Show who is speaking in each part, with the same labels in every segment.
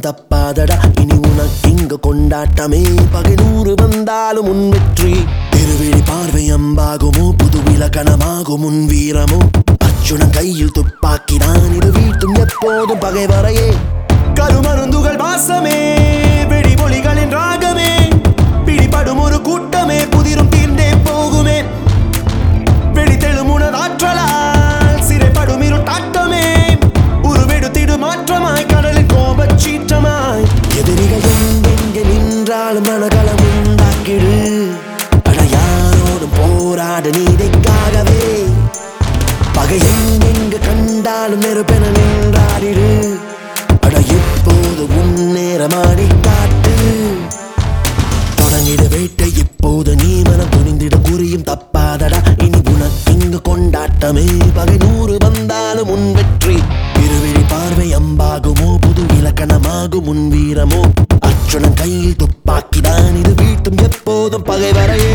Speaker 1: குறியும் தப்பாதடா இனி உனக்கு இங்க கொண்டாட்டமே பகை நூறு வந்தாலும் உன் வெற்றி திருவிழி பார்வை அம்பாகுமோ புது இலக்கணமாகும் உன் வீரமோ அச்சுடன் கையில் துப்பாக்கிதான் இது வீட்டும் எப்போதும் பகைவரையே கருமருந்துகள் வாசமே வெடிமொழிகளின் ராகமே பிடிபடும் ஒரு கூட்டமே புதிரும் தீர்ந்தே போகுமே வெடித்தெழும் உணராற்றலால் சிறைப்படும் இருட்டாட்டமே உருவெடுத்திடு மாற்றமாய் கடலின் கோபச் சீற்றமாய் எதிரிகள் எங்கெங்கே நின்றாலும் மனகளம் உண்டாக்கிடு அட யாரோடும் போராடு நீதிக்காகவே பகை எங்கெங்கு கண்டாலும் நெருப்பென நின்றாடிடு அட இப்போது முன்னேறமாடி காட்டு தொடங்கிட வேட்டை இப்போது நீ மனம் துணிந்திட குறியும் தப்பாதடா இனி உனக்கு இங்கு கொண்டாட்டமே பகை நூறு வந்தாலும் உன் வெற்றி இருவிழி பார்வை அம்பாகுமோ புது இலக்கணமாகும் உன் வீரமோ அச்சுடன் கையில் துப்பாக்கிதான் இது வீட்டும் எப்போதும் பகை வரையே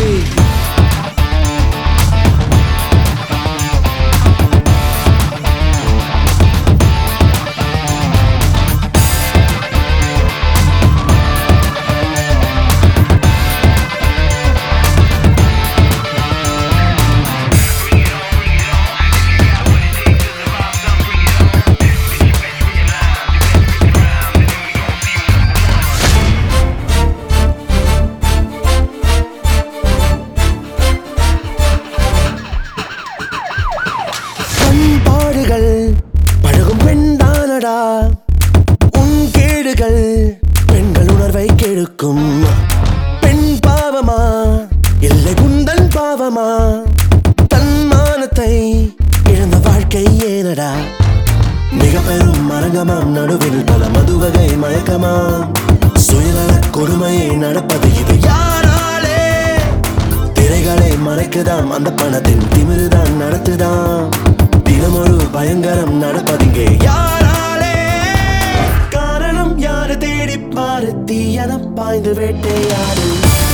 Speaker 1: பண்பாடுகள் பழகும் பெண்தானடா உன் கேடுகள் பெண்கள் உணர்வை கெடுக்கும் பெண் பாவமா இல்லை குந்தன் பாவமா தன்மானத்தை இழந்த வாழ்க்கை ஏனடா மிக பெரும் மரங்கமாம் நடுவில் பல மதுவகை மயக்கமாம் சுயநல கொடுமையை நடப்பது இது யாராலே திரைகளை மறைக்குதாம் அந்த பணத்தின் திமிருதான் நடத்துதாம் தினம் ஒரு பயங்கரம் நடப்பதிங்கே யாராலே காரணம் யாரு தேடி பாரு தீயன பாய்ந்து வேட்டையாடு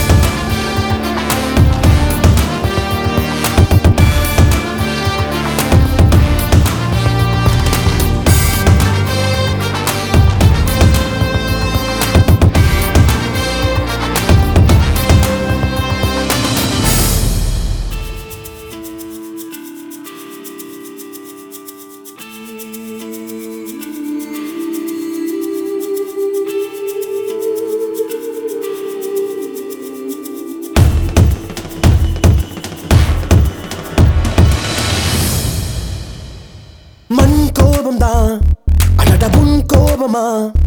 Speaker 1: மண் கோபம்தான் அடட உன் கோபமா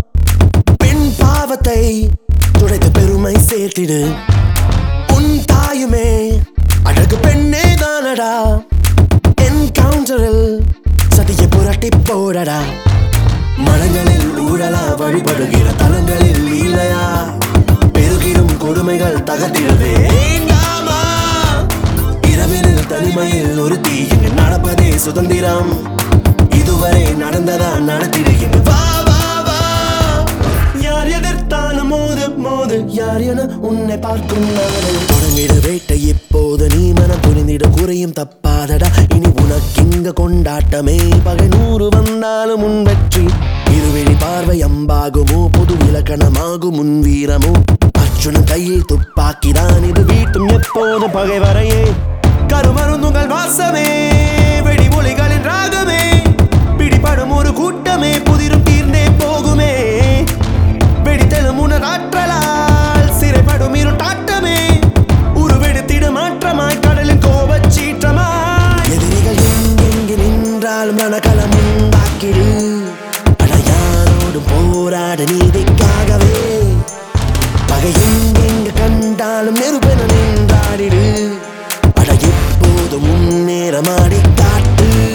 Speaker 1: பெண் பாவத்தை துடைத்த பெருமை சேர்த்திடு உன் தாயுமே அழகு பெண்ணே தானடா என்கவுண்டரில் சதியை புரட்டி போடடா மனங்களில் ஊழலா வழிபடுகிற தலங்களில் இல்லையா பெருகிடும் கொடுமைகள் தகர்த்திடவே வேண்டாமா இரவினில் தனிமையில் ஒரு தீ இங்கு நடப்பதே சுதந்திரம் இதுவரை நடந்ததா நடத்திடுகின்ற வா வா வா யார் எதிர்த்தாலும் மோது மோது யார் என உன்னை பார்க்கும் நாடு தொடங்கிட வேட்டை இப்போது நீ மனம் புரிந்திட குறையும் தப்பாதடா இனி உனக்கு இங்க கொண்டாட்டமே பகை நூறு வந்தாலும் உன் வெற்றி இருவெளி பார்வை அம்பாகுமோ புது இலக்கணமாகும் உன் வீரமோ அர்ஜுனன் கையில் துப்பாக்கிதான் இது வீட்டும் எப்போது பகை வரையே கருமருந்துங்கள் வாசமே வெடிமொழிகளின் ராகமே பிடிபடும் ஒரு கூட்டமே புதிரும் தீர்ந்தே போகுமே வெடித்தெழும் உணராற்றலால் சிறைப்படும் இருட்டாட்டமே உருவெடுத்திட மாற்றமாய் கடலின் கோபச் சீற்றமாய் எதிரிகள் எங்கெங்கு நின்றாலும் ரணகளம் உண்டாக்கிடு அட யாரோடும் போராட நீதிக்காகவே பகை எங்கெங்கு கண்டாலும் நெருப்பென நின்றாடிடு அட எப்போதும் முன்னேறமாடி காட்டு